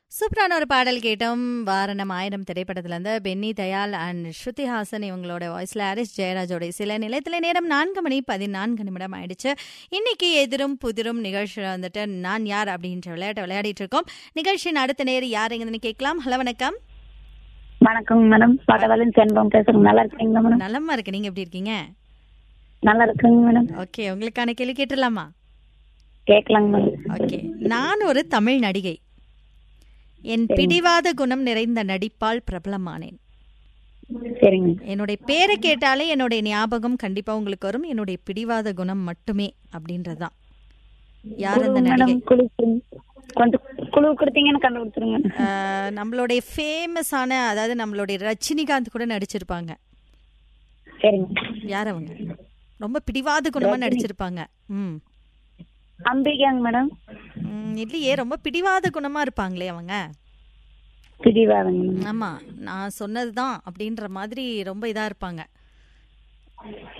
சூப்பரான ஒரு பாடல் கேட்டோம் வாரணம் ஆயிரம் திரைப்படத்துல இருந்து பென்னி தயால் அண்ட் ஸ்ருதி ஹாசன் இவங்களோட வாய்ஸ்ல ஹாரிஸ் ஜெயராஜோட சில நிலையத்துல நேரம் நான்கு மணி பதினான்கு நிமிடம் ஆயிடுச்சு இன்னைக்கு எதிரும் புதிரும் நிகழ்ச்சியில் வந்துட்டு நான் யார் அப்படின்ற விளையாட்டை விளையாடிட்டு இருக்கோம் நிகழ்ச்சியின் அடுத்த நேரம் யார் எங்கன்னு கேட்கலாம் ஹலோ வணக்கம் வணக்கம் மேடம் பகவலன் செல்வம் பேசுறேன் நல்லா இருக்கீங்களா மேடம் நலமா இருக்கு நீங்க எப்படி இருக்கீங்க நல்லா இருக்குங்க மேடம் ஓகே உங்களுக்கான கேள்வி கேட்டுடலாமா கேட்கலாங்க மேடம் ஓகே நான் ஒரு தமிழ் நடிகை என் பிடிவாத குணம் நிறைந்த நடிப்பால் பிரபலமானேன் சரிங்க என்னுடைய பேரை கேட்டாலே என்னுடைய ஞாபகம் கண்டிப்பா உங்களுக்கு வரும் என்னுடைய பிடிவாத குணம் மட்டுமே அப்படின்றதுதான் யார் அந்த நடிகை மேடம் குழு கொடுங்க. கொஞ்சம் குழு கொடுத்தீங்கன்னு கண்டுபிடிச்சிருங்க ஆஹ், நம்மளுடைய ஃபேமஸான அதாவது நம்மளுடைய ரஜினிகாந்த் கூட நடிச்சிருப்பாங்க சரிங்க யார் அவங்க ரொம்ப பிடிவாத குணமா நடிச்சிருப்பாங்க ம் அம்பிகாங்க மேடம் ம், இல்லையே ரொம்ப பிடிவாத குணமா இருப்பாங்களே அவங்க பிடிவாதங்க ஆமா நான் சொன்னதுதான் அப்படின்ற மாதிரி ரொம்ப இதா இருப்பாங்க